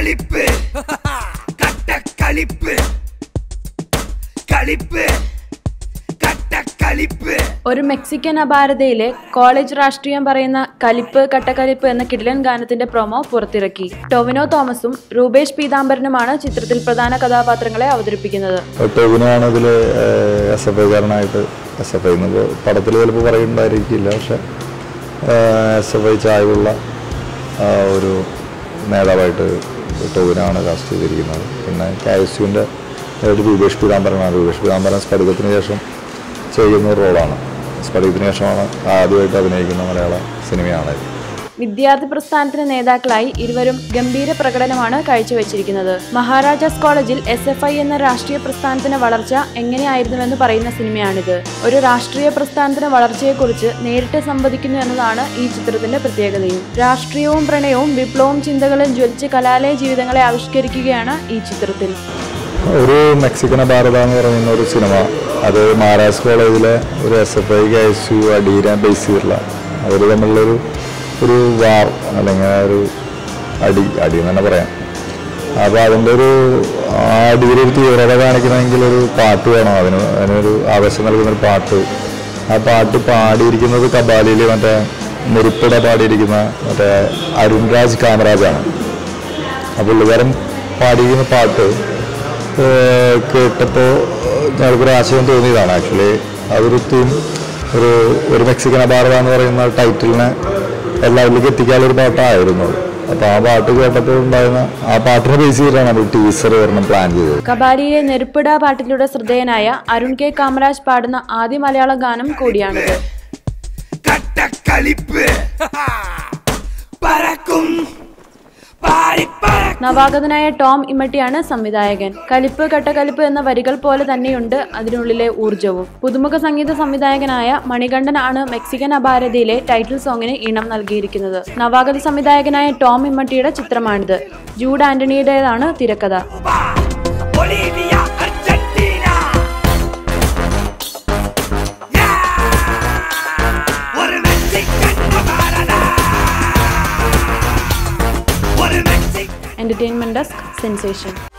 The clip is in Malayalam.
களிப்பு கட்ட களிப்பு களிப்பு கட்ட களிப்பு ഒരു മെക്സിക്കൻ അപാരതയിലെ കോളേജ് രാഷ്ട്രീയം പറയുന്ന കലിപ്പ് കട്ടക്കലിപ്പ് എന്ന കിടിലൻ ഗാനത്തിന്റെ പ്രൊമോ പുറത്തിറക്കി ടൊവിനോ തോമസും രൂപേഷ് പീതാംബരനുമാണ് ചിത്രത്തിൽ പ്രധാന കഥാപാത്രങ്ങളെ അവതരിപ്പിക്കുന്നത് ടോവിനാണ് ഇതിൽ എസ് എഫ് ഐക്കാരനായിട്ട് എസ് എഫ് ഐ എന്ന് പടത്തിൽ ചിലപ്പോൾ പറയുന്നുണ്ടായിരിക്കില്ല പക്ഷെ എസ് എഫ് ഐ ചായവുള്ള ആ, ഒരു നേതാവായിട്ട് ടോവിനാണ് കാസ്റ്റ് ചെയ്തിരിക്കുന്നത് പിന്നെ കെ എസ് യുവിൻ്റെ രൂപേഷ് പീതാംബരനാണ് രൂപേഷ് പീതാംബരൻ സ്ഫടികത്തിന് ശേഷം ചെയ്യുന്ന ഒരു റോളാണ് സ്ഫടികത്തിന് ശേഷമാണ് ആദ്യമായിട്ട് അഭിനയിക്കുന്ന മലയാള സിനിമയാണ് ഇത്. വിദ്യാർത്ഥി പ്രസ്ഥാനത്തിന് നേതാക്കളായി ഇരുവരും ഗംഭീര പ്രകടനമാണ് കാഴ്ചവെച്ചിരിക്കുന്നത് മഹാരാജാസ് കോളേജിൽ എസ് എഫ് ഐ എന്ന രാഷ്ട്രീയ പ്രസ്ഥാനത്തിന്റെ വളർച്ച എങ്ങനെയായിരുന്നുവെന്ന് പറയുന്ന സിനിമയാണിത് ഒരു രാഷ്ട്രീയ പ്രസ്ഥാനത്തിന്റെ വളർച്ചയെക്കുറിച്ച് നേരിട്ട് സംവദിക്കുന്നു എന്നതാണ് ഈ ചിത്രത്തിന്റെ പ്രത്യേകതയും രാഷ്ട്രീയവും പ്രണയവും വിപ്ലവവും ചിന്തകളും ജ്വലിച്ച് കലാലയ ജീവിതങ്ങളെ ആവിഷ്കരിക്കുകയാണ് ഈ ചിത്രത്തിൽ ഒരു മെക്സിക്കൻ ഭാരത എന്ന് പറയുന്ന ഒരു സിനിമ അത് മഹാരാജ് കോളേജിലെ ഒരു S F I K S U അടീനെ ബേസ് ചെയ്തിട്ടുള്ള അവർ തമ്മിലുള്ളൊരു ഒരു വാർ അല്ലെങ്കിൽ ആ ഒരു അടി അടി എന്ന് തന്നെ പറയാം അപ്പോൾ അതിൻ്റെ ഒരു ആ അടിയിലൊരു തീവ്രത കാണിക്കണമെങ്കിൽ ഒരു പാട്ട് വേണം അതിന് അതിനൊരു ആവേശം നൽകുന്ന ഒരു പാട്ട് ആ പാട്ട് പാടിയിരിക്കുന്നത് കബാലിയിൽ മറ്റേ നെരുപ്പിട പാടിയിരിക്കുന്ന മറ്റേ അരുൺരാജ് കാമരാജാണ് ആ പുള്ളിക്കാരൻ പാടിയിരിക്കുന്ന പാട്ട് ഏഹ് കേട്ടപ്പോൾ ഞങ്ങൾക്കൊരു ആശയം തോന്നിയതാണ് ആക്ച്വലി അതൊരു തീം ഒരു ഒരു മെക്സിക്കൻ ഭാരത എന്ന് പറയുന്ന ടൈറ്റിലിനെ എല്ലാവരിലേക്ക് എത്തിക്കാനുള്ള ഒരു പാട്ടായിരുന്നു അത്. അപ്പോൾ ആ പാട്ട് കേട്ടപ്പോൾ ഉണ്ടായിരുന്ന ആ പാട്ടിനെ ബേസ് ചെയ്തിട്ടാണ് നമ്മൾ ടീസർ വരണം പ്ലാൻ ചെയ്തത് കബാലിയിലെ നെരുപ്പിട പാട്ടിലൂടെ ശ്രദ്ധേയനായ അരുൺ കെ കാമരാജ് പാടുന്ന ആദ്യ മലയാള ഗാനം കൂടിയാണിത് கட்ட களிப்பு பறக்கும் பாரி பறக்கும் നവാഗതനായ ടോം ഇമ്മട്ടിയാണ് സംവിധായകൻ കലിപ്പ് കട്ടകലിപ്പ് എന്ന വരികൾ പോലെ തന്നെയുണ്ട് അതിനുള്ളിലെ ഊർജവും പുതുമുഖ സംഗീത സംവിധായകനായ മണികണ്ഠൻ ആണ് മെക്സിക്കൻ അപാരതയിലെ ടൈറ്റിൽ സോങ്ങിന് ഈണം നൽകിയിരിക്കുന്നത് നവാഗത സംവിധായകനായ ടോം ഇമ്മട്ടിയുടെ ചിത്രമാണിത് ജൂഡ് ആന്റണിയുടേതാണ് തിരക്കഥ குபா, பொலிவியா அர்ஜென்டினா Yeah! ஒரு மெக்சிகன் பாரதா ஒரு மெக்சிகன் എന്റർടൈൻമെന്റ് ഡെസ്ക് സെൻസേഷൻ